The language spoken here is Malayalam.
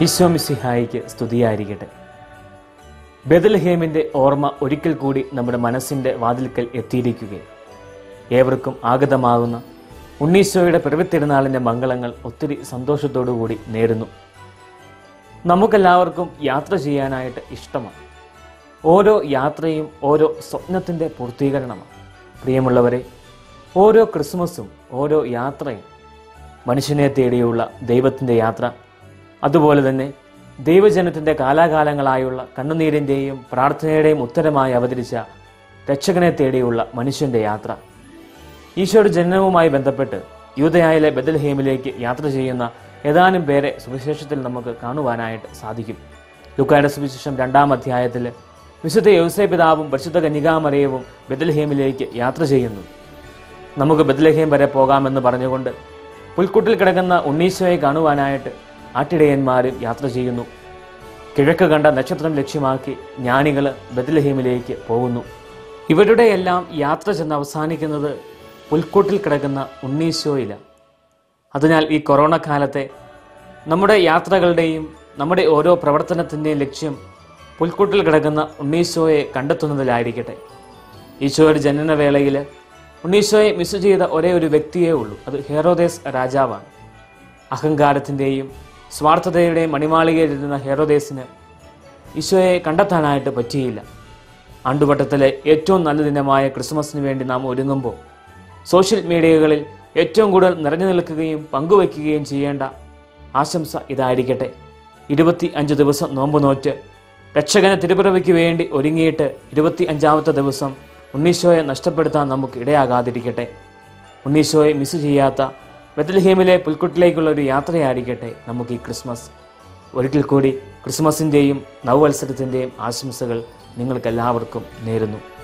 ഈശോമിസിഹായിക്ക് സ്തുതിയായിരിക്കട്ടെ ബദൽഹേമിന്റെ ഓർമ്മ ഒരിക്കൽ കൂടി നമ്മുടെ മനസ്സിന്റെ വാതിൽക്കൽ എത്തിയിരിക്കുകയും ഏവർക്കും ആഗതമാകുന്ന ഉണ്ണീശോയുടെ പിറവിത്തിരുന്നാളിന്റെ മംഗളങ്ങൾ ഒത്തിരി സന്തോഷത്തോടുകൂടി നേരുന്നു നമുക്കെല്ലാവർക്കും യാത്ര ചെയ്യാനായിട്ട് ഇഷ്ടമാണ് ഓരോ യാത്രയും ഓരോ സ്വപ്നത്തിൻ്റെ പൂർത്തീകരണമാണ് പ്രിയമുള്ളവരെ ഓരോ ക്രിസ്മസും ഓരോ യാത്രയും മനുഷ്യനെ തേടിയുള്ള ദൈവത്തിൻ്റെ യാത്ര അതുപോലെ തന്നെ ദൈവജനത്തിൻ്റെ കാലാകാലങ്ങളായുള്ള കണ്ണുനീരിൻ്റെയും പ്രാർത്ഥനയുടെയും ഉത്തരമായി അവതരിച്ച രക്ഷകനെ തേടിയുള്ള മനുഷ്യൻ്റെ യാത്ര ഈശോയുടെ ജനനവുമായി ബന്ധപ്പെട്ട് യൂതയായിലെ ബദൽഹേമിലേക്ക് യാത്ര ചെയ്യുന്ന ഏതാനും പേരെ സുവിശേഷത്തിൽ നമുക്ക് കാണുവാനായിട്ട് സാധിക്കും ലുക്കായുടെ സുവിശേഷം രണ്ടാം അധ്യായത്തിൽ വിശുദ്ധ യൗസേ പിതാവും പരിശുദ്ധ കന്യകാമറിയവും ബദൽഹേമിലേക്ക് യാത്ര ചെയ്യുന്നു നമുക്ക് ബദലഹേം വരെ പോകാമെന്ന് പറഞ്ഞുകൊണ്ട് പുൽക്കുട്ടിൽ കിടക്കുന്ന ഉണ്ണീശോയെ കാണുവാനായിട്ട് ആട്ടിടയന്മാരും യാത്ര ചെയ്യുന്നു കിഴക്ക് കണ്ട നക്ഷത്രം ലക്ഷ്യമാക്കി ജ്ഞാനികൾ ബദലഹേമിലേക്ക് പോകുന്നു ഇവരുടെ എല്ലാം യാത്ര ചെന്ന് അവസാനിക്കുന്നത് പുൽക്കൂട്ടിൽ കിടക്കുന്ന ഉണ്ണീശോയിലാണ് അതിനാൽ ഈ കൊറോണ കാലത്തെ നമ്മുടെ യാത്രകളുടെയും നമ്മുടെ ഓരോ പ്രവർത്തനത്തിൻ്റെയും ലക്ഷ്യം പുൽക്കൂട്ടിൽ കിടക്കുന്ന ഉണ്ണീശോയെ കണ്ടെത്തുന്നതിലായിരിക്കട്ടെ ഈശോയുടെ ജനനവേളയിൽ ഉണ്ണീശോയെ മിസ് ചെയ്ത ഒരേ ഒരു വ്യക്തിയേ ഉള്ളൂ അത് ഹെറോദേസ് രാജാവാണ് അഹങ്കാരത്തിൻ്റെയും സ്വാർത്ഥതയുടെയും മണിമാളികയിലിരുന്ന ഹെറോദേസിന് ഈശോയെ കണ്ടെത്താനായിട്ട് പറ്റിയില്ല ആണ്ടുവട്ടത്തിലെ ഏറ്റവും നല്ല ദിനമായ ക്രിസ്മസിന് വേണ്ടി നാം ഒരുങ്ങുമ്പോൾ സോഷ്യൽ മീഡിയകളിൽ ഏറ്റവും കൂടുതൽ നിറഞ്ഞു നിൽക്കുകയും പങ്കുവയ്ക്കുകയും ചെയ്യേണ്ട ആശംസ ഇതായിരിക്കട്ടെ ഇരുപത്തി അഞ്ച് ദിവസം നോമ്പ് നോറ്റ് രക്ഷകന തിരുപ്പിറവിക്ക് വേണ്ടി ഒരുങ്ങിയിട്ട് ഇരുപത്തി അഞ്ചാമത്തെ ദിവസം ഉണ്ണീശോയെ നഷ്ടപ്പെടുത്താൻ നമുക്ക് ഇടയാകാതിരിക്കട്ടെ ഉണ്ണീശോയെ മിസ് ചെയ്യാത്ത ബethlehem പുൽക്കുട്ടിലേക്കുള്ള ഒരു യാത്രയായിരിക്കട്ടെ നമുക്ക് ഈ ക്രിസ്മസ് ഒരിക്കൽ കൂടി ക്രിസ്മസിൻ്റെയും നവവത്സരത്തിൻ്റെയും ആശംസകൾ നിങ്ങൾക്കെല്ലാവർക്കും നേരുന്നു